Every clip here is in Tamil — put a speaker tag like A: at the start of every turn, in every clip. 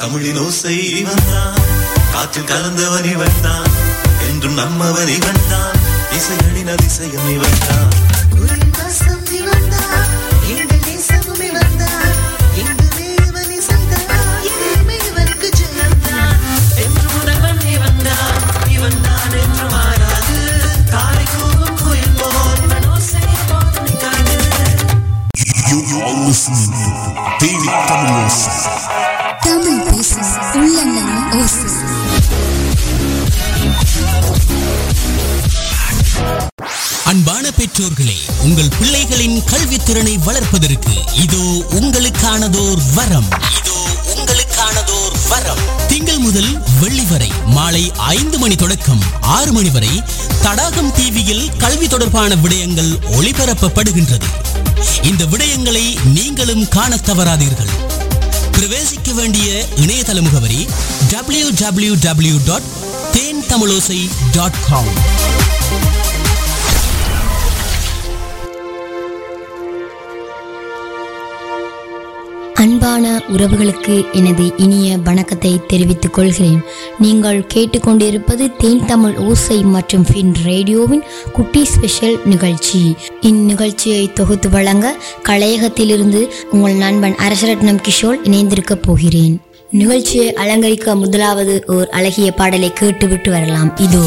A: தமிழின் ஓசை இவன்தான் காற்றில் கலந்தவன் இவன்தான் என்றும் நம்மவன் இவன்தான் இசைகளின் அதிசயம் இவன்தான்
B: குரல் வாசம் இவன்தான் எங்கள் தேசமும் இவன்தான் எங்குமே இவன் இசைதான் எங்குமே இவனுக்கு ஜெயம்தான் என்று முதல்வன் இவன்தான் இவன்தான் என்று மாறாது காலை கூவும் குயில் போல் இவன் ஓசை போல் நிற்காது
C: You are listening to Daily Tamil
D: Tamil பேசும் உள்ளங்களின் ஓசை
E: அன்பான பெற்றோர்களே உங்கள் பிள்ளைகளின் கல்வித்திறனை வளர்ப்பதற்கு இதோ உங்களுக்கானதோர் வரம் இதோ உங்களுக்கானதோர் வரம் திங்கள் முதல் வெள்ளி வரை மாலை ஐந்து மணி தொடக்கம் ஆறு மணி வரை தடாகம் டிவியில் கல்வி தொடர்பான விடயங்கள் ஒளிபரப்பப்படுகின்றது இந்த விடயங்களை நீங்களும் காணத் தவறாதீர்கள் பிரவேசிக்க வேண்டிய இணையதள முகவரி டபிள்யூ டபிள்யூ டபிள்யூ டாட் தேன் தமிழோசை டாட் காம்
F: அன்பான உறவுகளுக்கு எனது இனிய வணக்கத்தை தெரிவித்துக் கொள்கிறேன் நீங்கள் கேட்டுக்கொண்டிருப்பது தேன் தமிழ் ஓசை மற்றும் ஃபின் ரேடியோவின் குட்டி ஸ்பெஷல் நிகழ்ச்சி இந்நிகழ்ச்சியை தொகுத்து வழங்க கலையகத்திலிருந்து உங்கள் நண்பன் அரசரட்னம் கிஷோர் இணைந்திருக்கப் போகிறேன் நிகழ்ச்சியை அலங்கரிக்க முதலாவது ஓர் அழகிய பாடலை கேட்டுவிட்டு வரலாம் இதோ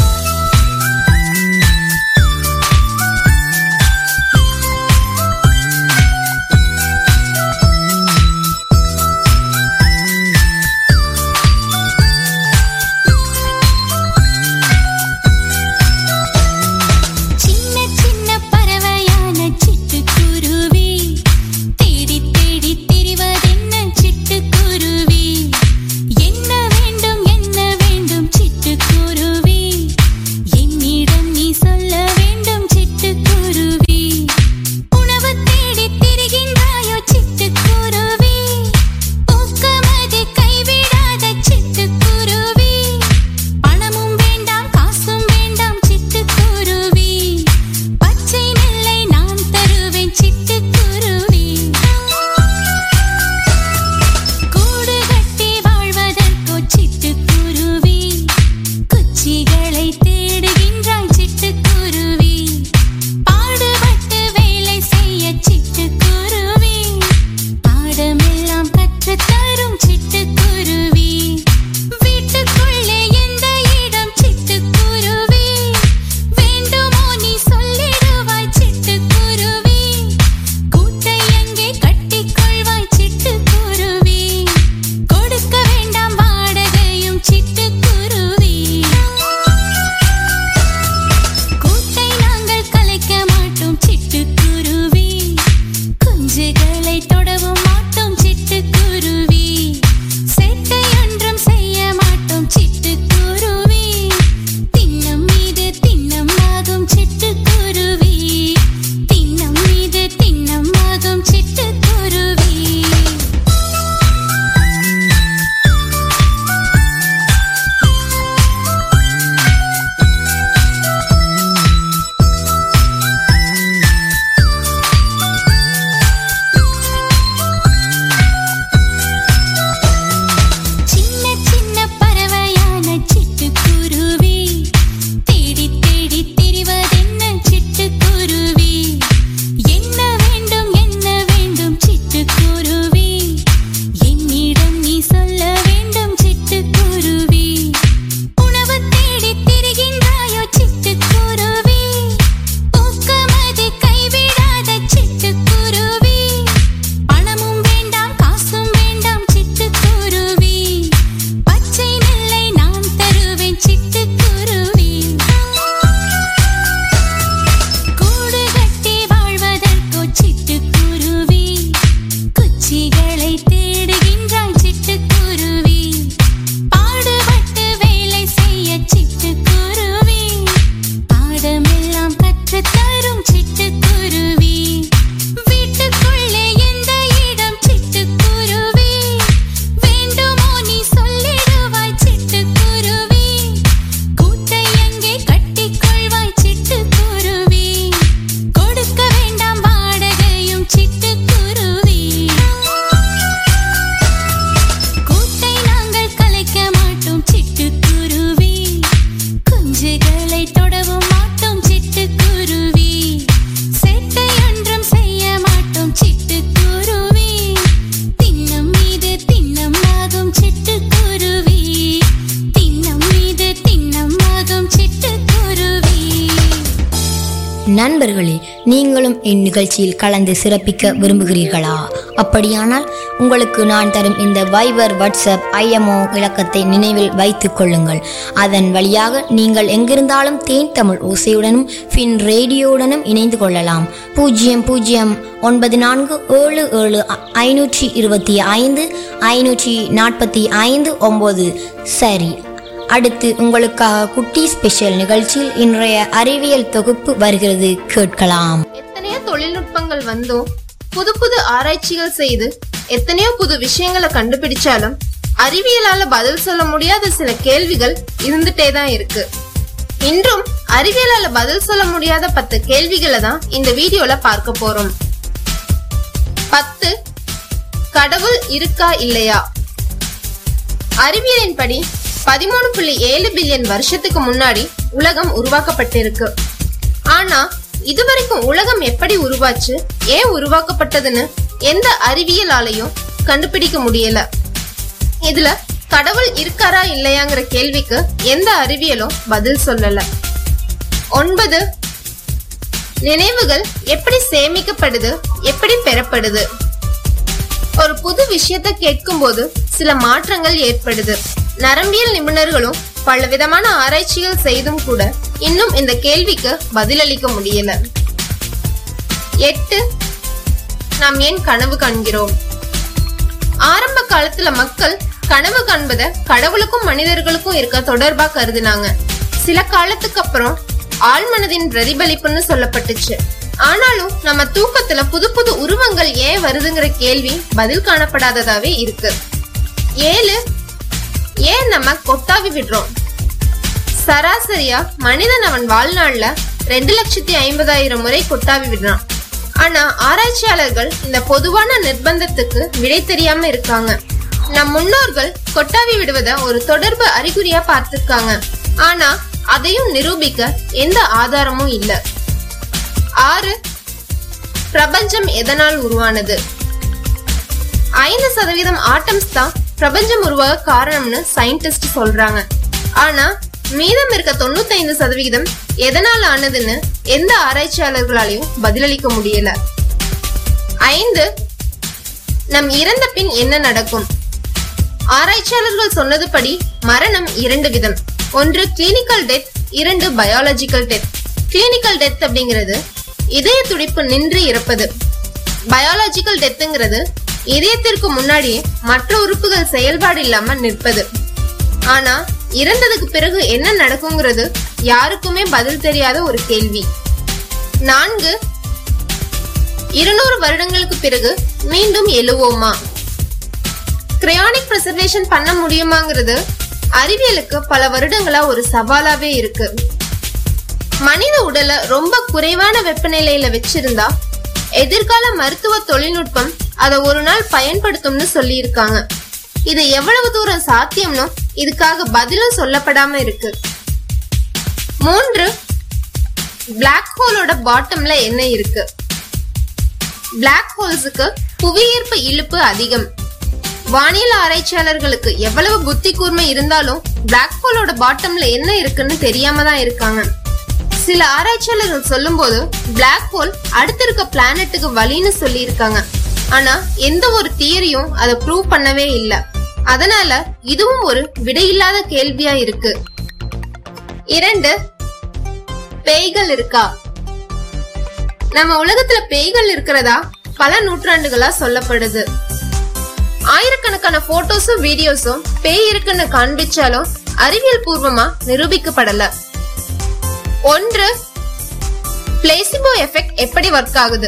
G: சின்ன சின்ன பறவையான சிட்டுக்குருவி தேடி தேடி திரிவதென்ன சிட்டுக்குருவி என்ன வேண்டும் என்ன வேண்டும் சிட்டுக்குருவி
F: நண்பர்களே நீங்களும் இந்நிகழ்ச்சியில் கலந்து சிறப்பிக்க விரும்புகிறீர்களா அப்படியானால் உங்களுக்கு நான் தரும் இந்த வைபர் வாட்ஸ்அப் ஐஎம்ஓ இலக்கத்தை நினைவில் வைத்துக் கொள்ளுங்கள் அதன் வழியாக நீங்கள் எங்கிருந்தாலும் தேன் தமிழ் ஓசையுடனும் ஃபின் ரேடியோவுடனும் இணைந்து கொள்ளலாம் பூஜ்ஜியம் பூஜ்ஜியம் ஒன்பது நான்கு ஏழு ஏழு ஐ- ஐநூற்றி இருபத்தி ஐந்து ஐநூற்றி நாற்பத்தி ஐந்து ஒம்பது சரி அடுத்து உங்களுக்காக குட்டி ஸ்பெஷல் நிகழ்ச்சியில் இன்றைய அறிவியல் தொகுப்பு வருகிறது கேட்கலாம்
H: எத்தனையோ தொழில்நுட்பங்கள் வந்தும் புது புது ஆராய்ச்சிகள் செய்து எத்தனையோ புது விஷயங்களை கண்டுபிடிச்சாலும் அறிவியலால பதில் சொல்ல முடியாத சில கேள்விகள் இருந்துட்டே தான் இருக்கு இன்றும் அறிவியலால பதில் சொல்ல முடியாத பத்து கேள்விகளை தான் இந்த வீடியோல பார்க்க போறோம் பத்து கடவுள் இருக்கா இல்லையா அறிவியலின்படி பதிமூணு புள்ளி ஏழு பில்லியன் வருஷத்துக்கு முன்னாடி உலகம் உருவாக்கப்பட்டிருக்கு ஆனா இதுவரைக்கும் உலகம் எப்படி உருவாச்சு ஏன் உருவாக்கப்பட்டதுன்னு எந்த அறிவியலாலையும் கண்டுபிடிக்க முடியல இதுல கடவுள் இருக்காரா இல்லையாங்கிற கேள்விக்கு எந்த அறிவியலும் பதில் சொல்லல ஒன்பது நினைவுகள் எப்படி சேமிக்கப்படுது எப்படி பெறப்படுது ஒரு புது விஷயத்த கேட்கும்போது சில மாற்றங்கள் ஏற்படுது நரம்பியல் நிபுணர்களும் பல விதமான ஆராய்ச்சிகள் செய்தும் கூட இன்னும் இந்த கேள்விக்கு பதிலளிக்க முடியல எட்டு நாம் ஏன் கனவு காண்கிறோம் ஆரம்ப காலத்துல மக்கள் கனவு காண்பத கடவுளுக்கும் மனிதர்களுக்கும் இருக்க தொடர்பா கருதினாங்க சில காலத்துக்கு அப்புறம் ஆழ்மனதின் பிரதிபலிப்புன்னு சொல்லப்பட்டுச்சு ஆனாலும் நம்ம தூக்கத்துல புது புது உருவங்கள் ஏன் வருதுங்கிற கேள்வி பதில் காணப்படாததாவே இருக்கு ஏழு ஏன் நம்ம கொட்டாவி விடுறோம் சராசரியா மனிதன் அவன் வாழ்நாள்ல ரெண்டு லட்சத்தி ஐம்பதாயிரம் முறை கொட்டாவி விடுறான் ஆனா ஆராய்ச்சியாளர்கள் இந்த பொதுவான நிர்பந்தத்துக்கு விடை தெரியாம இருக்காங்க நம் முன்னோர்கள் கொட்டாவி விடுவத ஒரு தொடர்பு அறிகுறியா பார்த்திருக்காங்க ஆனா அதையும் நிரூபிக்க எந்த ஆதாரமும் இல்ல ஆறு பிரபஞ்சம் எதனால் உருவானது ஐந்து சதவீதம் ஆட்டம்ஸ் தான் பிரபஞ்சம் உருவாக காரணம்னு சயின்டிஸ்ட் சொல்றாங்க ஆனா மீதம் இருக்க தொண்ணூத்தைந்து சதவிகிதம் எதனால் ஆனதுன்னு எந்த ஆராய்ச்சியாளர்களாலையும் பதிலளிக்க முடியல ஐந்து நம் இறந்த பின் என்ன நடக்கும் ஆராய்ச்சியாளர்கள் சொன்னதுபடி மரணம் இரண்டு விதம் ஒன்று கிளினிக்கல் டெத் இரண்டு பயாலஜிக்கல் டெத் கிளினிக்கல் டெத் அப்படிங்கிறது இதய துடிப்பு நின்று இறப்பது பயாலஜிக்கல் டெத்துங்கிறது இதயத்திற்கு முன்னாடியே மற்ற உறுப்புகள் செயல்பாடு இல்லாம நிற்பது ஆனா இறந்ததுக்கு பிறகு என்ன நடக்குங்கிறது யாருக்குமே பதில் தெரியாத ஒரு கேள்வி நான்கு இருநூறு வருடங்களுக்கு பிறகு மீண்டும் எழுவோமா கிரையானிக் preservation பண்ண முடியுமாங்கிறது அறிவியலுக்கு பல வருடங்களா ஒரு சவாலாவே இருக்கு மனித உடலை ரொம்ப குறைவான வெப்பநிலையில வச்சிருந்தா எதிர்கால மருத்துவ தொழில்நுட்பம் அதை ஒரு நாள் பயன்படுத்தும்னு சொல்லியிருக்காங்க இது எவ்வளவு தூரம் சாத்தியம்னு இதுக்காக பதிலும் சொல்லப்படாம இருக்கு மூன்று பிளாக் ஹோலோட பாட்டம்ல என்ன இருக்கு பிளாக் ஹோல்ஸுக்கு புவியீர்ப்பு இழுப்பு அதிகம் வானியல் ஆராய்ச்சியாளர்களுக்கு எவ்வளவு புத்தி கூர்மை இருந்தாலும் பிளாக் ஹோலோட பாட்டம்ல என்ன இருக்குன்னு தெரியாம தான் இருக்காங்க சில ஆராய்ச்சியாளர்கள் சொல்லும்போது பிளாக் ஹோல் அடுத்து இருக்க பிளானட்டுக்கு வழின்னு சொல்லி இருக்காங்க ஆனா எந்த ஒரு தியரியும் அதை ப்ரூவ் பண்ணவே இல்ல அதனால இதுவும் ஒரு விடையில்லாத கேள்வியா இருக்கு இரண்டு பேய்கள் இருக்கா நம்ம உலகத்துல பேய்கள் இருக்கிறதா பல நூற்றாண்டுகளா சொல்லப்படுது ஆயிரக்கணக்கான போட்டோஸும் வீடியோஸும் பேய் இருக்குன்னு காண்பிச்சாலும் அறிவியல் பூர்வமா நிரூபிக்கப்படல ஒன்று பிளேசிபோ எஃபெக்ட் எப்படி ஒர்க் ஆகுது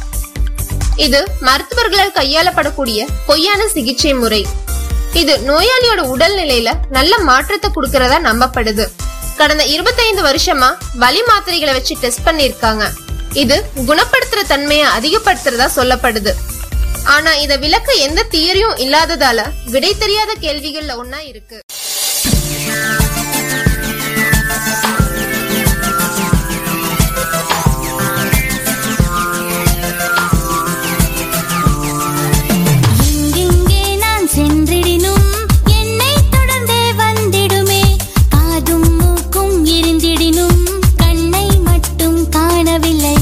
H: இது மருத்துவர்களால் கையாளப்படக்கூடிய பொய்யான சிகிச்சை முறை இது நோயாளியோட உடல் நிலையில நல்ல மாற்றத்தை கொடுக்கறதா நம்பப்படுது கடந்த 25 வருஷமா வலி மாத்திரைகளை வச்சு டெஸ்ட் பண்ணிருக்காங்க இது குணப்படுத்துற தன்மையை அதிகப்படுத்துறதா சொல்லப்படுது ஆனா இத விளக்க எந்த தியரியும் இல்லாததால விடை தெரியாத கேள்விகள்ல ஒன்னா இருக்கு
G: எங்கெங்கே நான் சென்றிடினும் என்னை தொடர்ந்தே வந்திடுமே காதும் மூக்கும் இருந்திடினும் கண்ணை மட்டும் காணவில்லை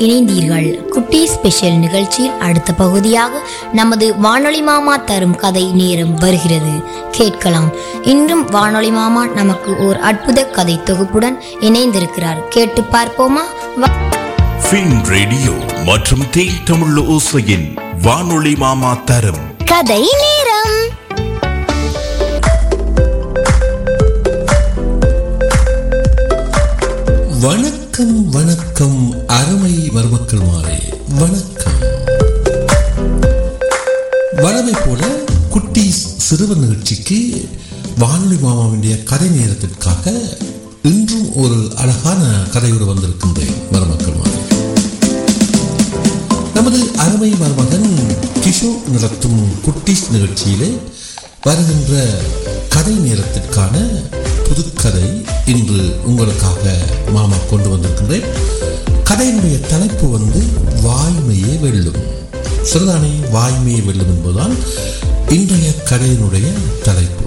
F: இணைந்தீர்கள் குட்டி ஸ்பெஷல் நிகழ்ச்சியில் அடுத்த பகுதியாக நமது வானொலி மாமா தரும் கதை நேரம் வருகிறது கேட்கலாம் இன்றும் வானொலி மாமா நமக்கு ஓர் அற்புத கதை தொகுப்புடன் இணைந்திருக்கிறார் கேட்டு பார்ப்போமா வா-
C: ஃபின் ரேடியோ மற்றும் தேன் தமிழ் ஓசையின் வானொலி மாமா தரும்
G: கதை நேரம்
I: வணக்கம் வணக்கம் அருமை மருமக்கள் மாறே வணக்கம் வளமை போல குட்டி சிறுவர் நிகழ்ச்சிக்கு வானொலி மாமாவுடைய கதை நேரத்திற்காக இன்றும் ஒரு அழகான கதையோடு வந்திருக்கின்றேன் மருமக்கள் மாறே நமது அருமை மருமகன் கிஷோர் நடத்தும் குட்டீஸ் நிகழ்ச்சியிலே வருகின்ற கதை நேரத்திற்கான புதுக்கதை இன்று உங்களுக்காக மாமா கொண்டு வந்திருக்கின்றேன் கதையினுடைய தலைப்பு வந்து வாய்மையே வெல்லும் சிறுதானே வாய்மையே வெல்லும் என்பதுதான் இன்றைய கதையினுடைய தலைப்பு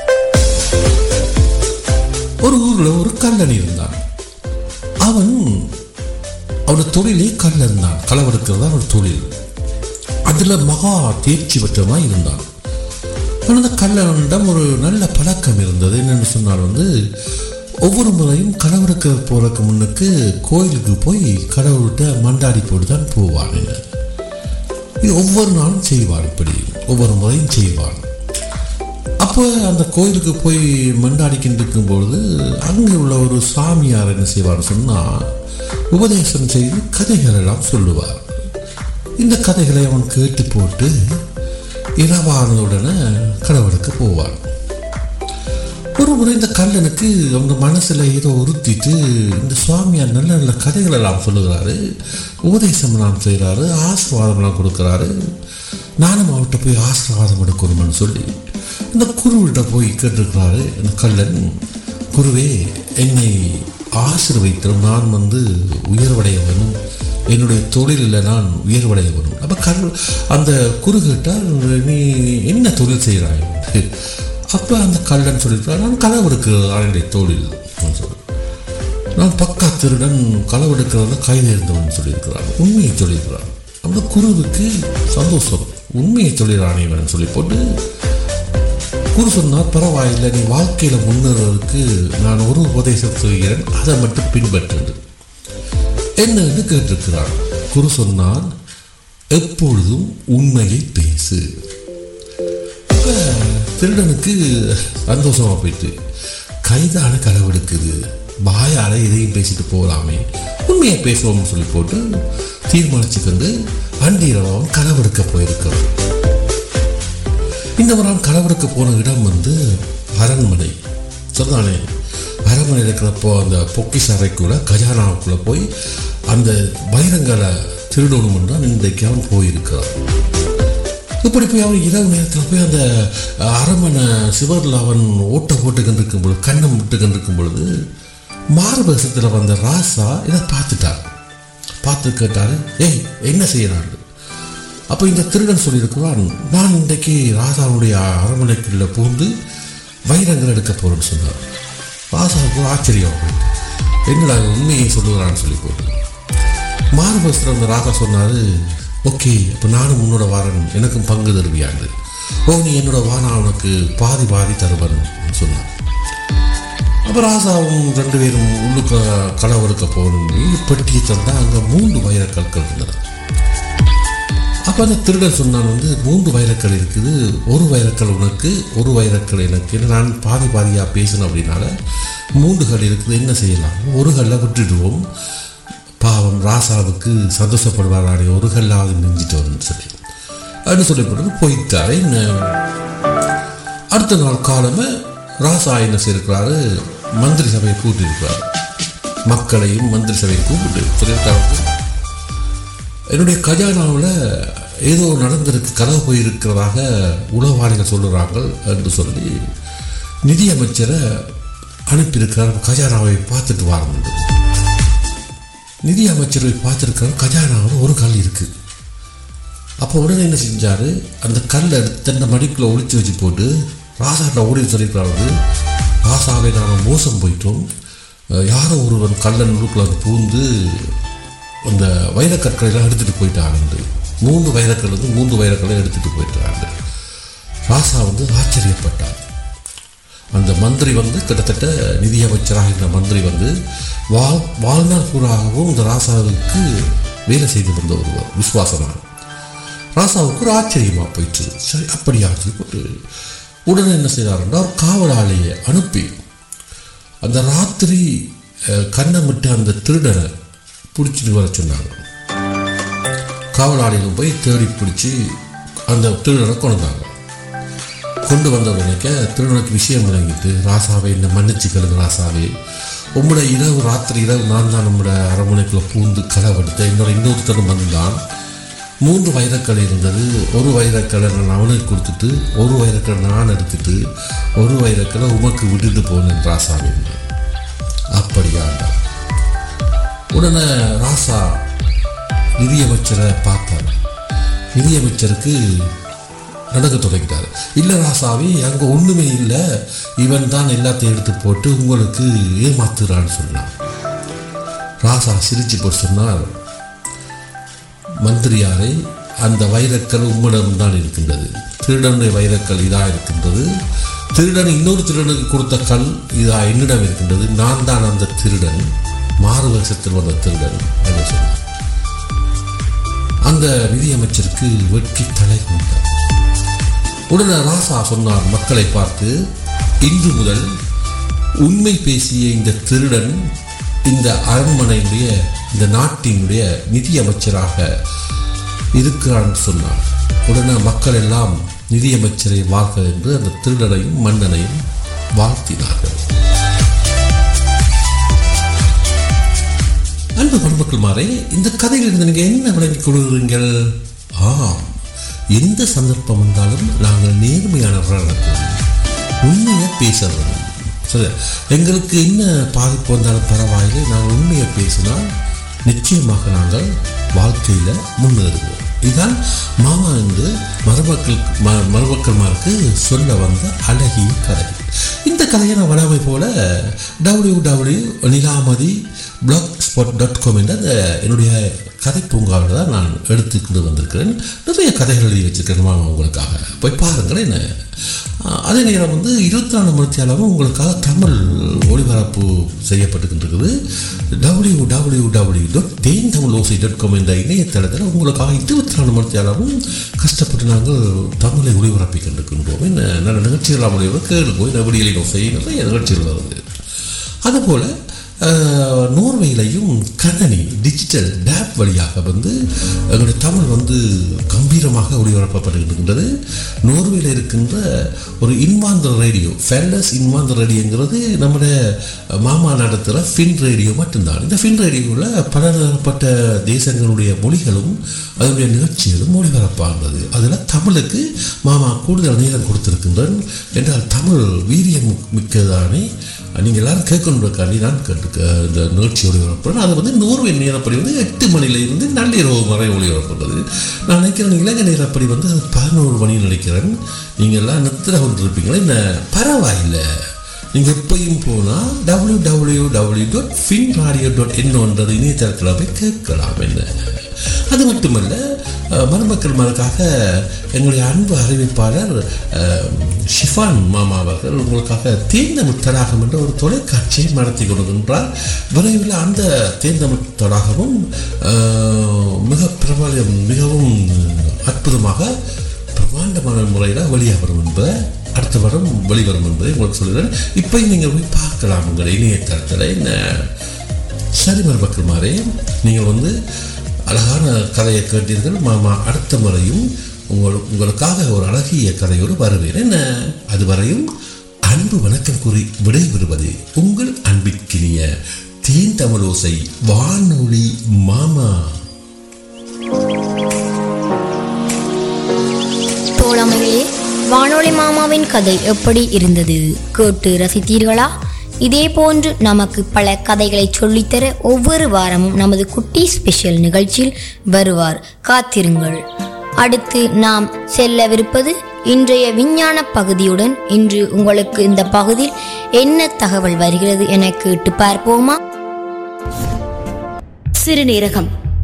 I: ஒரு ஊர்ல ஒரு கல்லன் இருந்தான் அவன் அவனோட தொழிலே கல்லன் தான் களவெடுக்கிறது தான் ஒரு தொழில் அதுல மகா தேர்ச்சி பெற்றவனாய் இருந்தான் ஆனால் அந்த கல்லனிடம் ஒரு நல்ல பழக்கம் இருந்தது என்னன்னு சொன்னால் வந்து ஒவ்வொரு முறையும் களவெடுக்க போறதுக்கு முன்னுக்கு கோயிலுக்கு போய் கடவுள்கிட்ட மண்டாடி போட்டு தான் போவான் இது ஒவ்வொரு நாளும் செய்வான் இப்படி ஒவ்வொரு முறையும் செய்வான் அப்போ அந்த கோயிலுக்கு போய் மண்டாடிக்கிட்டு இருக்கும்பொழுது அங்கே உள்ள ஒரு சாமியார் என்ன செய்வார் சொன்னால் உபதேசம் செய்து கதைகள் எல்லாம் சொல்லுவார் இந்த கதைகளை அவன் கேட்டு போட்டு இரவானவுடனே கடவுளுக்கு போவான் ஒரு முறை இந்த கல்லனுக்கு அவங்க மனசுல ஏதோ உறுத்திட்டு இந்த சுவாமியார் நல்ல நல்ல கதைகள் எல்லாம் சொல்லுகிறாரு உபதேசம் எல்லாம் செய்கிறாரு ஆசீர்வாதம் எல்லாம் கொடுக்குறாரு நானும் அவர்கிட்ட போய் ஆசீர்வாதம் எடுக்கணும்னு சொல்லி இந்த குருவிட்ட போய் கேட்டிருக்கிறாரு இந்த கல்லன் குருவே என்னை ஆசீர்வதித்தரும் நான் வந்து உயர்வடைய வேணும் என்னுடைய தொழிலில் நான் உயர்வடைய வேணும் அப்போ கல் அந்த குரு கேட்டால் நீ என்ன தொழில் செய்கிறாய் அப்போ அந்த கல்லன் சொல்லியிருக்கார் நான் களவெடுக்கிறது என்னுடைய தொழில் அப்படின்னு சொல்லி. நான் பக்கா திருடன் களவெடுக்கிறத கைது இருந்தவன் சொல்லியிருக்கிறான் உண்மையை சொல்லியிருக்கிறான் அந்த குருவுக்கு சந்தோஷம் உண்மையை சொல்லிடுறான் இவன் சொல்லி போட்டு குரு சொன்னார் பரவாயில்லை நீ வாழ்க்கையில் முன்னேறதுக்கு நான் ஒரு உபதேசம் செய்கிறேன் அதை மட்டும் பின்பற்று என்னன்னு கேட்டிருக்கிறார் குரு சொன்னார் எப்பொழுதும் உண்மையை பேசு அப்ப திருடனுக்கு சந்தோஷமா போயிட்டு கைதான களவெடுக்குது வாயால எதையும் பேசிட்டு போகலாமே உண்மையை பேசுவோம்னு சொல்லி போட்டு தீர்மானிச்சுக்கொண்டு அன்றைய அவன் களவெடுக்க போயிருக்கிறான் இந்த ஒரு நாள் களவெடுக்க போன இடம் வந்து அரண்மனை சொன்னானே அரண்மனை இருக்கிறப்போ அந்த பொக்கிஷ அறைக்குள்ள கஜானாவுக்குள்ள போய் அந்த வைரங்களை திருடணும் தான் இன்றைக்கு அவன் போயிருக்கிறான் இப்படி போய் அவன் இரவு நேரத்தில் போய் அந்த அரண்மனை சிவரில் அவன் ஓட்ட போட்டுக்கிட்டு இருக்கும் பொழுது கண்ணம் விட்டுக்கிட்டு இருக்கும் பொழுது மார்பகத்தில் வந்த ராசா இதை பார்த்துட்டார் பார்த்து கேட்டாரு ஏய் என்ன செய்யறாரு அப்போ இந்த திருடன் சொல்லியிருக்கிறான் நான் இன்றைக்கு ராசாவுடைய அரண்மனைக்குள்ள புகுந்து வைரங்கள் எடுக்க போறேன்னு சொன்னார் ராசாவுக்கு ஒரு ஆச்சரியம் போயிட்டு என்னடா இவன் உண்மையை சொல்லுகிறான்னு சொல்லி போட்டு மாறுபஸ்திரம் அந்த ராசா சொன்னாரு ஓகே அப்போ நானும் உன்னோட வாரன் எனக்கும் பங்கு தருவியாண்டு ஓ நீ என்னோட வா நான் உனக்கு பாதி பாதி தருவன் சொன்னான் அப்போ ராசாவும் ரெண்டு பேரும் உள்ளுக்க களவெடுக்க போகணும் பெட்டியை தந்தா அங்கே மூன்று வைரக்கற்கள் இருந்தன அப்போ அந்த திருடன் சொன்னான் வந்து மூன்று வைரக்கல் இருக்குது ஒரு வைரக்கல் உனக்கு ஒரு வைரக்கல் எனக்கு ஏன்னா நான் பாதி பாதியாக பேசணும் அப்படின்னால மூன்று கல் இருக்குது என்ன செய்யலாம் ஒரு கல்லை விட்டுடுவோம் பாவம் ராசாவுக்கு சந்தோஷப்படுவாராடி ஒரு கல்லாவது நெஞ்சிட்டோன்னு சொல்லி அப்படின்னு சொல்லி போட்டு போயிட்டாரு என்ன அடுத்த நாள் காலமே ராசா என்ன செய்யிருக்கிறாரு மந்திரி சபையை கூட்டியிருக்கிறார் மக்களையும் மந்திரி சபையை கூப்பிட்டு சொல்லியிருக்காரு என்னுடைய கஜானாவில் ஏதோ நடந்திருக்கு கனவு போயிருக்கிறதாக உளவாளிகள் சொல்லுறாங்க என்று சொல்லி நிதியமைச்சரை அனுப்பியிருக்கிறார் கஜானாவை பார்த்துட்டு வாங்க நிதி அமைச்சரை பார்த்துருக்காரு கஜானாவில் ஒரு கல் இருக்குது அப்போ உடனே என்ன செஞ்சாரு அந்த கல்லை எடுத்து தன்னை மடிக்குள்ள ஒளிச்சு வச்சு போட்டு ராசாட்ட ஓடி சொல்லியிருக்கிறாரு ராசாவை நாம் மோசம் போயிட்டோம் அஹ் யாரோ ஒருவன் கல்லன் உள்ளுக்குள்ள வந்து பூந்து அந்த வைரக்கற்களை எல்லாம் எடுத்துகிட்டு போயிட்டாங்க மூன்று வைரக்கல் வந்து மூன்று வைரக்கலை எடுத்துகிட்டு போயிட்டாங்க ராசா வந்து ஆச்சரியப்பட்டார் அந்த மந்திரி வந்து கிட்டத்தட்ட நிதியமைச்சராக இருந்த மந்திரி வந்து வாழ் வாழ்நாள் பூராகவும் இந்த ராசாவுக்கு வேலை செய்து வந்த ஒருவர் விசுவாசமாக ராசாவுக்கு ஒரு ஆச்சரியமா போயிட்டு சரி அப்படி ஆச்சரியப்பட்டு உடனே என்ன செய்தாருன்னா ஒரு காவலாளியை அனுப்பி அந்த ராத்திரி அஹ், கண்ணமிட்டு அந்த திருடனை பிடிச்சிட்டு வர சொன்னாங்க காவலாளிகள் போய் தேடி பிடிச்சி அந்த திருடனை கொண்டாங்க கொண்டு வந்தவனுக்கு திருடனுக்கு விஷயம் விளங்கிட்டு ராசாவை இந்த மன்னிச்சுக்கிறது ராசாவே உங்களோட இரவு ராத்திரி இரவு நான் தான் நம்மளோட அரண்மனைக்குள்ள பூந்து கதவெடுத்த இன்னொரு இன்னொருத்தரும் வந்தான் மூன்று வைரக்கல் இருந்தது ஒரு வைரக்கலை நான் அவனுக்கு கொடுத்துட்டு ஒரு வைரக்கலை நான் எடுத்துட்டு ஒரு வைரக்கலை உமக்கு விட்டுட்டு போனேன் ராசாவே அப்படியாண்டா உடனே ராசா நிதியமைச்சரை பார்த்தார் நிதியமைச்சருக்கு நடக்க தொடங்கிட்டார் இல்லை ராசாவே அங்கே ஒன்றுமே இல்லை இவன் தான் எல்லாத்தையும் எடுத்து போட்டு உங்களுக்கு ஏமாத்துறான்னு சொன்னான் ராசா சிரிச்சு போட்டு சொன்னார் மந்திரியாரை அந்த வைரக்கல் உம்மிடம் தான் இருக்கின்றது திருடனுடைய வைரக்கல் இதாக இருக்கின்றது திருடன் இன்னொரு திருடனுக்கு கொடுத்த கல் இதா என்னிடம் இருக்கின்றது நான் தான் அந்த திருடன் மாறு வருஷத்தில் வந்த திருடன் என்று சொன்னார் அந்த நிதியமைச்சருக்கு வெட்கி தலை கொண்டார் உடனே ராசா சொன்னார் மக்களை பார்த்து இன்று முதல் உண்மை பேசிய இந்த திருடன் இந்த அரண்மனையுடைய இந்த நாட்டினுடைய நிதி அமைச்சராக இருக்கிறான் சொன்னார் உடனே மக்கள் எல்லாம் நிதியமைச்சரை வாழ்க என்று அந்த திருடனையும் மன்னனையும் வாழ்த்தினார்கள் அன்பு குடும்பங்கள் மாறே இந்த கதையிலிருந்து நீங்கள் என்ன விளங்கிக் கொள்கிறீர்கள் ஆம் எந்த சந்தர்ப்பம் வந்தாலும் நாங்கள் நேர்மையானவர்களாக இருக்கணும் உண்மையை பேசணும் சரி எங்களுக்கு என்ன பாதிப்பு வந்தாலும் பரவாயில்லை நாங்கள் உண்மையை பேசினால் நிச்சயமாக நாங்கள் வாழ்க்கையில் முன்னேறுவோம் இதுதான் மாமா என்று மருமக்கள் ம மருமக்கள்மாருக்கு சொல்ல வந்த அழகிய கதை இந்த கதையை நான் வளமை போல W W Nilamathi blogspot dot com என்ற அந்த என்னுடைய கதை பூங்காவில் தான் நான் எடுத்துக்கிட்டு வந்திருக்கிறேன் நிறைய கதைகள் எழுதி வச்சிருக்கிறேன் மாமா உங்களுக்காக போய் பாருங்களேன் என்ன ஆஹ் அதே நேரம் வந்து இருபத்தி நாலு மணித்தியாலும் உங்களுக்காக தமிழ் ஒளிபரப்பு செய்யப்பட்டுக்கிட்டு டபிள்யூ டபிள்யூ டபிள்யூ டாட் தேன் தமிழ் ஓசை டாட் காம் என்ற இணையதளத்தில் உங்களுக்காக இருபத்தி நாலு மணித்தியாலும் கஷ்டப்பட்டு நாங்கள் தமிழை ஒளிபரப்பி கொண்டிருக்கின்றோம் என்ன நல்ல நிகழ்ச்சிகள் ஒளிபர கேளுங்கோ இந்த விடியலின் ஓசை நிறைய நிகழ்ச்சிகள் வருது அதுபோல் அஹ், நோர்வேயிலையும் கணனி டிஜிட்டல் டேப் வழியாக வந்து எங்களுடைய தமிழ் வந்து கம்பீரமாக ஒளிபரப்பப்படுகின்றது நோர்வேயில் இருக்கின்ற ஒரு இன்வாந்தர் ரேடியோ ஃபெல்லஸ் இன்வாந்தர் ரேடியோங்கிறது நம்முடைய மாமா நடத்துகிற ஃபின் ரேடியோ மட்டும்தான் இந்த ஃபின் ரேடியோவில் பலதரப்பட்ட தேசங்களுடைய மொழிகளும் அதனுடைய நிகழ்ச்சிகளும் ஒளிபரப்பாகிறது அதில் தமிழுக்கு மாமா கூடுதல் நேரம் கொடுத்திருக்கின்றேன் என்றால் தமிழ் வீரியம் மிக்கதானே நீங்கள் எல்லாரும் கேட்கணுன்றக்காண்டி நான் கேட்டு இந்த நிகழ்ச்சி ஒளிபரப்புறேன் அது வந்து நோர்வே நேரப்படி வந்து எட்டு மணியிலிருந்து நள்ளிரவு வரை ஒளிபரப்புறது நான் நினைக்கிறேன் இலங்கை நேரப்படி வந்து அது பதினோரு மணி நினைக்கிறேன் நீங்கள் எல்லாம் நித்திர கொண்டிருப்பீங்களா என்ன பரவாயில்லை நீங்கள் எப்பயும் போனால் டபிள்யூ டபிள்யூ டபிள்யூ டாட் ஃபின் ராடியோ டாட் என்னன்றது இணையதளத்தில் போய் கேட்கலாம் என்ன அது மட்டுமல்ல அஹ், மருமக்கள் மருக்காக எங்களுடைய அன்பு அறிவிப்பாளர் அஹ், ஷிஃபான் மாமா அவர்கள் உங்களுக்காக தேர்ந்தமிழ் தடாகம் என்ற ஒரு தொலைக்காட்சியை நடத்தி கொடுக்கின்றார் விரைவில் அந்த தேர்ந்தமிழ் தடாகமும் அஹ், மிக பிரபலம் மிகவும் அற்புதமாக பிரமாண்டமான முறையில் வெளியாக வரும் என்பதை அடுத்த வாரம் வெளிவரும் என்பதை உங்களுக்கு சொல்கிறேன் இப்போ நீங்கள் போய் பார்க்கலாம் உங்கள் இணையதளத்தில் என்ன சரி மருமக்கள் மாறே நீங்கள் வந்து அழகான கதையை கேட்டீர்கள் மாமா அடுத்த முறையும் உங்கள் உங்களுக்காக ஒரு அழகிய கதையோடு வருவேன் என்ன அதுவரையும் அன்பு வணக்கம் கூறி விடைபெறுவது உங்கள் அன்பிற்கினிய தேன் தமிழோசை வானொலி மாமா
F: தோழமைகளே வானொலி மாமாவின் கதை எப்படி இருந்தது கேட்டு ரசித்தீர்களா இதே போன்று நமக்கு பல கதைகளை சொல்லித்தர ஒவ்வொரு வாரமும் நமது குட்டி ஸ்பெஷல் நிகழ்ச்சியில் வருவார் காத்திருங்கள் அடுத்து நாம் செல்லவிருப்பது இன்றைய விஞ்ஞான பகுதியுடன் இன்று உங்களுக்கு இந்த பகுதியில் என்ன தகவல் வருகிறது என கேட்டு பார்ப்போமா
J: சிறுநீரகம்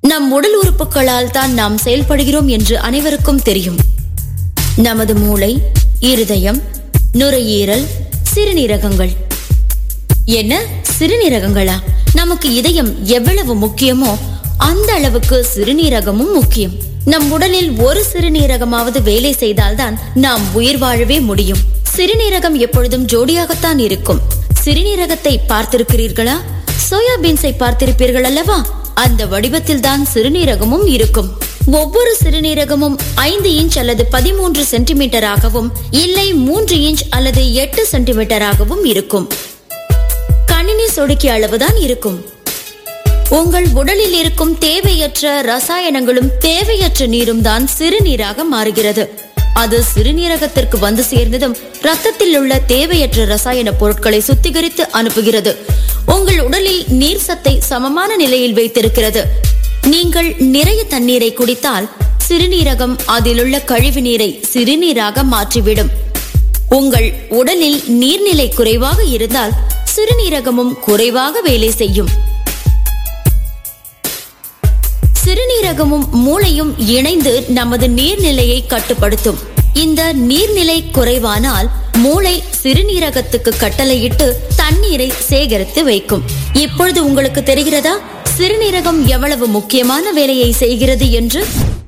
J: நம் உடல் உறுப்புகளால் தான் நாம் செயல்படுகிறோம் என்று அனைவருக்கும் தெரியும் நமது மூளை இருதயம் நுரையீரல் சிறுநீரகங்கள் என்ன சிறுநீரகங்களா நமக்கு இதயம் எவ்வளவு முக்கியமோ அந்த அளவுக்கு சிறுநீரகமும் முக்கியம் நம் உடலில் ஒரு சிறுநீரகமாவது வேலை செய்தால்தான் நாம் உயிர் வாழவே முடியும் சிறுநீரகம் எப்பொழுதும் ஜோடியாகத்தான் இருக்கும் சிறுநீரகத்தை பார்த்திருக்கிறீர்களா சோயாபீன்ஸை பார்த்திருப்பீர்கள் அல்லவா அந்த வடிவத்தில் தான் சிறுநீரகமும் இருக்கும் ஒவ்வொரு சிறுநீரகமும் ஐந்து இன்ச் அல்லது பதிமூன்று சென்டிமீட்டராகவும் இல்லை மூன்று இன்ச் அல்லது எட்டு சென்டிமீட்டராகவும் இருக்கும் கணினி சொடுக்கிய அளவுதான் இருக்கும் உங்கள் உடலில் இருக்கும் தேவையற்ற ரசாயனங்களும் தேவையற்ற நீரும் தான் சிறுநீராக மாறுகிறது அது சிறுநீரகத்திற்கு வந்து சேர்ந்ததும் ரத்தத்தில் உள்ள தேவையற்ற ரசாயன பொருட்களை சுத்திகரித்து அனுப்புகிறது உங்கள் உடலில் நீர் சத்தை சமமான நிலையில் வைத்திருக்கிறது நீங்கள் நிறைய தண்ணீரை குடித்தால் சிறுநீரகம் அதிலுள்ள கழிவு நீரை சிறுநீராக மாற்றிவிடும் உங்கள் உடலில் நீர்நிலை குறைவாக இருந்தால் சிறுநீரகமும் குறைவாக வேலை செய்யும் சிறுநீரகமும் மூளையும் இணைந்து நமது நீர்நிலையை கட்டுப்படுத்தும் இந்த நீர்நிலை குறைவானால் மூளை சிறுநீரகத்துக்கு கட்டளையிட்டு தண்ணீரை சேகரித்து வைக்கும் இப்பொழுது உங்களுக்கு தெரிகிறதா சிறுநீரகம் எவ்வளவு முக்கியமான வேலையை செய்கிறது என்று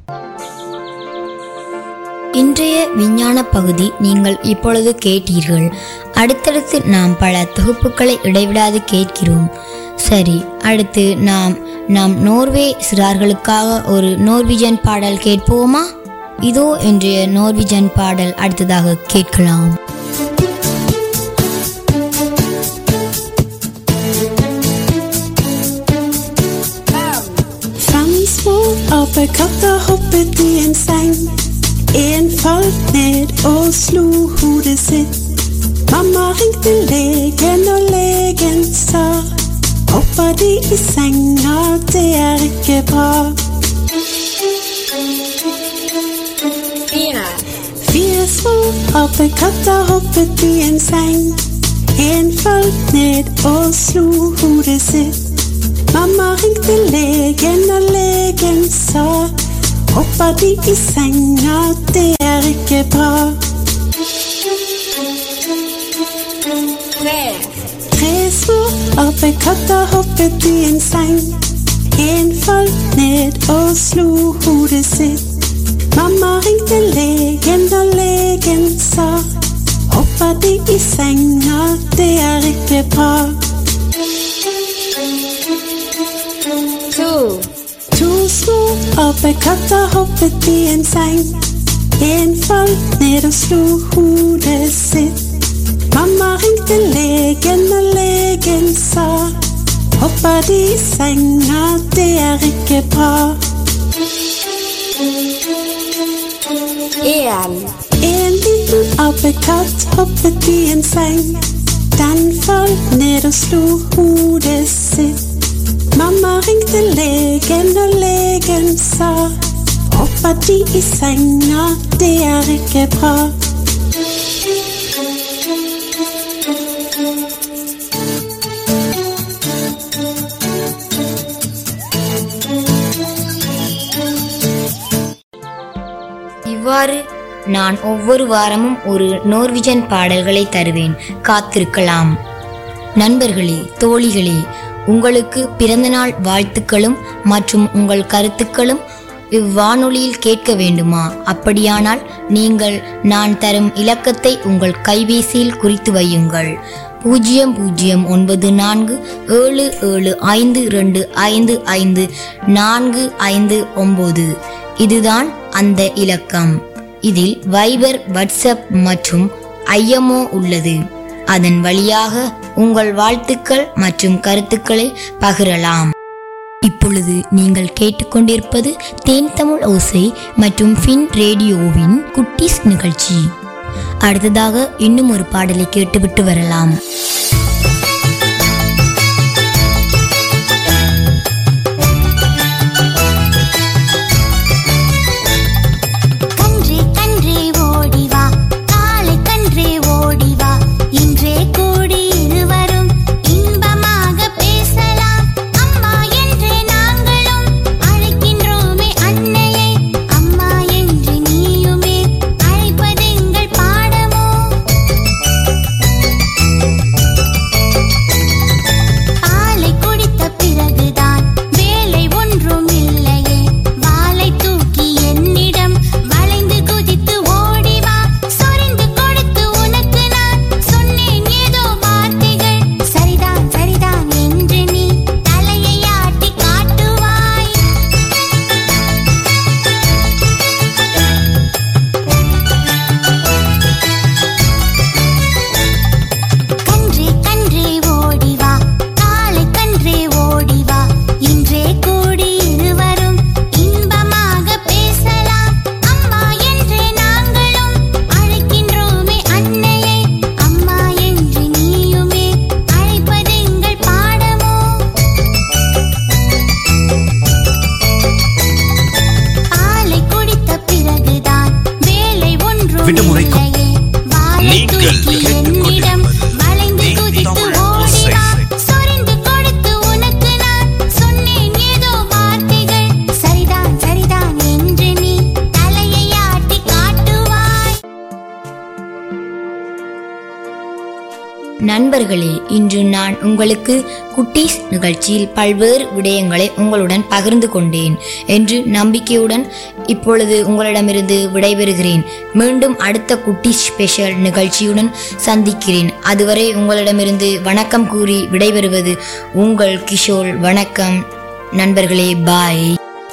F: இன்றைய விஞ்ஞான பகுதி நீங்கள் இப்பொழுது கேட்டீர்கள் அடுத்தடுத்து நாம் பல தொகுப்புகளை இடைவிடாது கேட்கிறோம் சரி அடுத்து நாம் நாம் நோர்வே சிறார்களுக்காக ஒரு நோர்விஜன் பாடல் கேட்போமா இதோ இன்றைய நோர்விஜன் பாடல் அடுத்ததாக கேட்கலாம்
K: Frans små apekatter hoppet i en seng. En falt ned og slo hodet sitt. Mamma ringte legen, og legen sa Hopper de i senga, det er ikke bra. Fire små apekatter hoppet i en seng. En falt ned og slo hodet sitt. Mamma ringte legen, og legen sa Hopper de i senga, det er ikke bra. Tre små apekatter hoppet i en seng. En falt ned og slo hodet sitt. Mamma ringte legen, og legen sa Hopper de i senga, det er ikke bra. To små apekatter hoppet i en seng. En falt ned og slo hodet sitt. Mamma ringte legen, og legen sa Hopper de i senga, det er ikke bra. En liten apekatt hoppet i en seng. Den falt ned og slo hodet sitt. Mamma ringte legen, og legen sa Hopper de i senga, det er ikke bra.
F: இவ்வாறு நான் ஒவ்வொரு வாரமும் ஒரு நோர்விஜன் பாடல்களை தருவேன் காத்திருக்கலாம் நண்பர்களே தோழிகளே உங்களுக்கு பிறந்தநாள் வாழ்த்துக்களும் மற்றும் உங்கள் கருத்துக்களும் இவ்வானொலியில் கேட்க வேண்டுமா அப்படியானால் நீங்கள் நான் தரும் இலக்கத்தை உங்கள் கைபேசியில் குறித்து வையுங்கள் பூஜ்ஜியம் பூஜ்ஜியம் ஒன்பது நான்கு ஏழு ஏழு ஐந்து ரெண்டு ஐந்து ஐந்து நான்கு ஐந்து ஒன்பது இதுதான் அந்த இலக்கம் இதில் வைபர் வாட்ஸ்அப் மற்றும் ஐஎம்ஓ உள்ளது அதன் வழியாக உங்கள் வாழ்த்துக்கள் மற்றும் கருத்துக்களை பகிரலாம் இப்பொழுது நீங்கள் கேட்டுக்கொண்டிருப்பது தேன் தமிழ் ஓசை மற்றும் ஃபின் ரேடியோவின் குட்டீஸ் நிகழ்ச்சி அடுத்ததாக இன்னும் ஒரு பாடலை கேட்டுவிட்டு வரலாம்
G: கன்றே கன்றே ஓடி வா காலை கன்றே ஓடி வா இன்றே கூடி இருவரும் இன்பமாக பேசலாம் அம்மா என்றே நாங்களும் அழைக்க
C: விடுமுறைக்கு நீங்கள்
G: என்னிடம் வளைந்து குதித்து ஓடிவா சொரிந்து கொடுத்து உனக்கு நான் சொன்னேன் ஏதோ வார்த்தைகள் சரிதான் சரிதான் என்று நீ தலையை ஆட்டி காட்டுவாய்
F: நண்பர்களே இன்று நான் உங்களுக்கு குட்டீஸ் நிகழ்ச்சியில் பல்வேறு விடயங்களை உங்களுடன் பகிர்ந்து கொண்டேன் என்று நம்பிக்கையுடன் இப்பொழுது உங்களிடமிருந்து விடைபெறுகிறேன் மீண்டும் அடுத்த குட்டீஸ் ஸ்பெஷல் நிகழ்ச்சியுடன் சந்திக்கிறேன் அதுவரை உங்களிடமிருந்து வணக்கம் கூறி விடைபெறுவது உங்கள் கிஷோர் வணக்கம் நண்பர்களே பாய்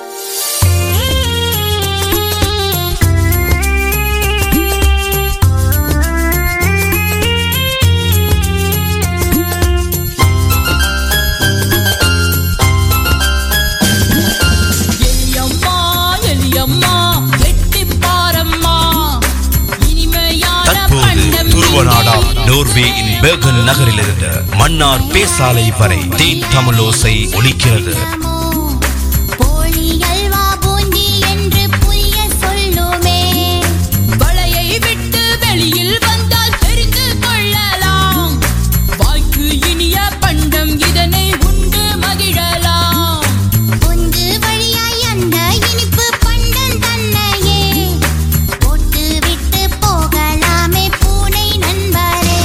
L: எலியம்மா எலியம்மா எட்டிப் பாரம்மா இனிமையான
C: தற்போது
L: பண்டம்
C: துருவநாடாம் நோர்வேயின் பேகன் நகரிலிருந்து மன்னார் பேசாலை வரை தேன் தமிழோசை ஒலிக்கிறது
G: போலி அல்வா பூந்தி என்று புரிய சொல்லுமே
L: வளையை விட்டு வெளியில் வந்தால் தெரிந்து கொள்ளலாம் வாய்க்கு இனிய பண்டம் இதனை உண்டு மகிழலாம்
G: பொந்து வழியாய் அந்த இனிப்பு பண்டம் தன்னையே போட்டு விட்டு போகலாமே பூனை நண்பரே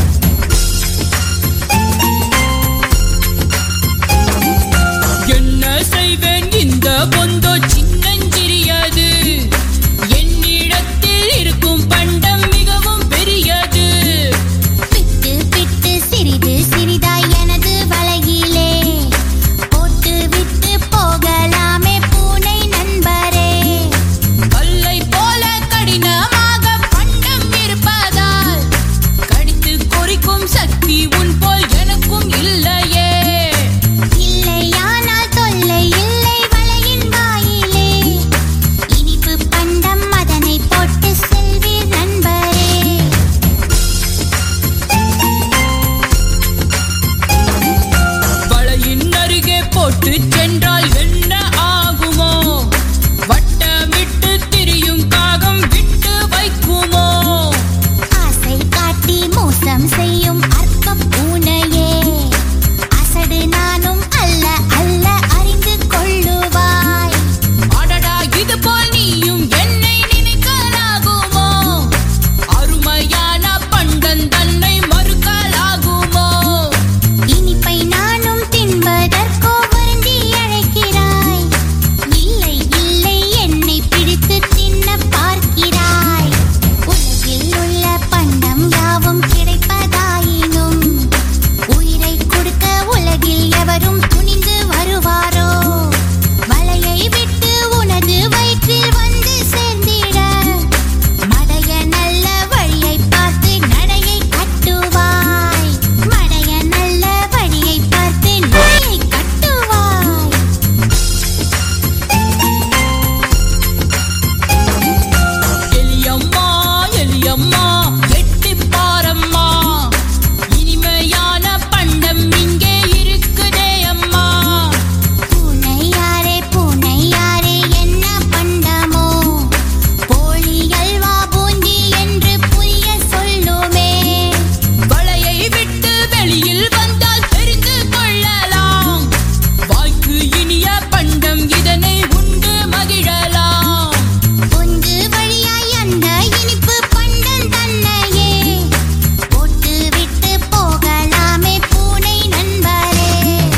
L: என்ன செய்வேன் இந்த பொந்தோ சின்னஞ்சிறியது என்னிடத்தில் இருக்கும் பண்டம் மிகவும் பெரியது
G: பிட்டு பிட்டு சிறிது சிறிதாய் எனது வலையிலே போட்டு விட்டு போகலாமே பூனை நண்பரே
L: கல்லை போல கடினமாக பண்டம் இருப்பதால் கடித்து கொறிக்கும் சக்தி உன் போல் எனக்கும் இல்லையே
G: இல்லையானால் தொல்லை இல்லை வலையின் வாயிலே இனிப்பு பண்டம் அதனை போட்டு செல்வீர் நண்பரே
L: வளையின் அருகே போட்டு சென்றால் என்ன ஆகுமோ வட்டமிட்டு திரியும் காகம் விட்டு வைக்குமோ
G: ஆசை காட்டி மோசம் செய்யும் அற்ப பூனையே அசடு நானும் அல்ல அல்ல அறிந்து கொள்ளுவாய்
L: அடடா இது போல் நீயும் என்னை நினைக்கலாகுமோ அருமையான பண்டன் தன்னை மறுக்கலாகுமோ
G: இனிப்பை நானும் தின்பதற்கோ வருந்தி அழைக்கிறாய் இல்லை இல்லை என்னை பிடித்து தின்ன பார்க்கிறாய் உலகில் உள்ள பண்டம் யாவும் கிடைப்பதாயினும் உயிரை கொடுக்க உலகில் எவரும் துணிந்து வருவாரோ வலையை விட்டு உனது வயிற்றில் வந்து சேர்ந்திட மடைய நல்ல வழியை பார்த்து நடையை கட்டுவாய் மடைய நல்ல வழியை பார்த்து நடையை கட்டுவாய்
L: எலியம்மா எலியம்மா எட்டிப் பாரம்மா இனிமையான பண்டம் இங்கே இருக்குதே அம்மா
G: பூனை யாரே பூனை யாரே என்ன பண்டமோ போலி அல்வா பூந்தி என்று புரிய சொல்லுமே
L: வளையை விட்டு வெளியில் வந்தால் தெரிந்து கொள்ளலாம் வாய்க்கு இனிய பண்டம் இதனை உண்டு மகிழலாம்
G: பொந்து வழியாய் அந்த இனிப்பு பண்டம் தன்னையே போட்டு விட்டு போகலாமே பூனை நண்பரே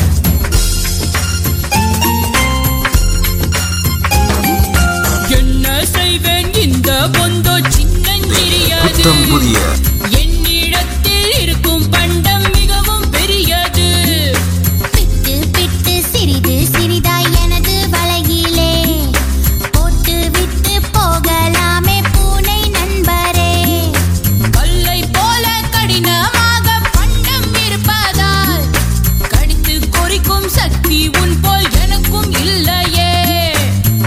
L: என்ன செய்வேன் இந்த பொந்தோ சின்னஞ்சிறியது என்னிடத்தில் இருக்கும் பண்டம் மிகவும் பெரியது
G: பிட்டு பிட்டு சிறிது சிறிதாய் எனது வலையிலே போட்டு விட்டு போகலாமே பூனை நண்பரே
L: கல்லை போல கடினமாக பண்டம் இருப்பதால் கடித்து கொறிக்கும் சக்தி உன் போல் எனக்கும் இல்லையே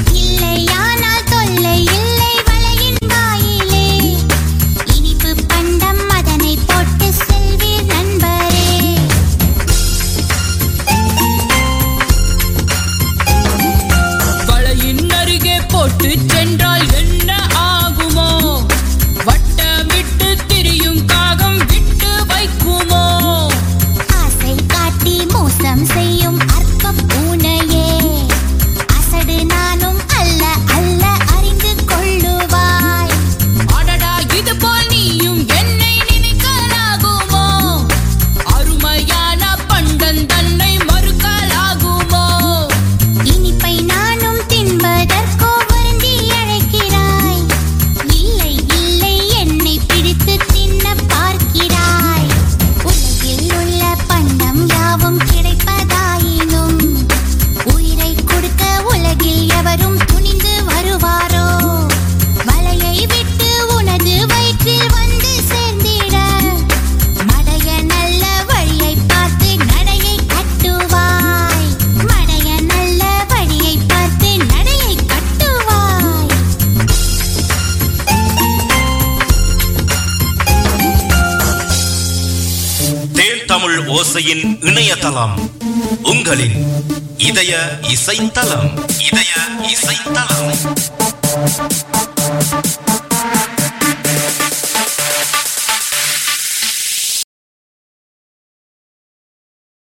G: இல்லையானால் தொல்லை இல்லை வலையின் வாயிலே இனிப்பு பண்டம்
C: தேன் தமிழ் ஓசையின் இணையதளம் உங்களின் இதய இசைத்தலம் இதய இசைத்தலம்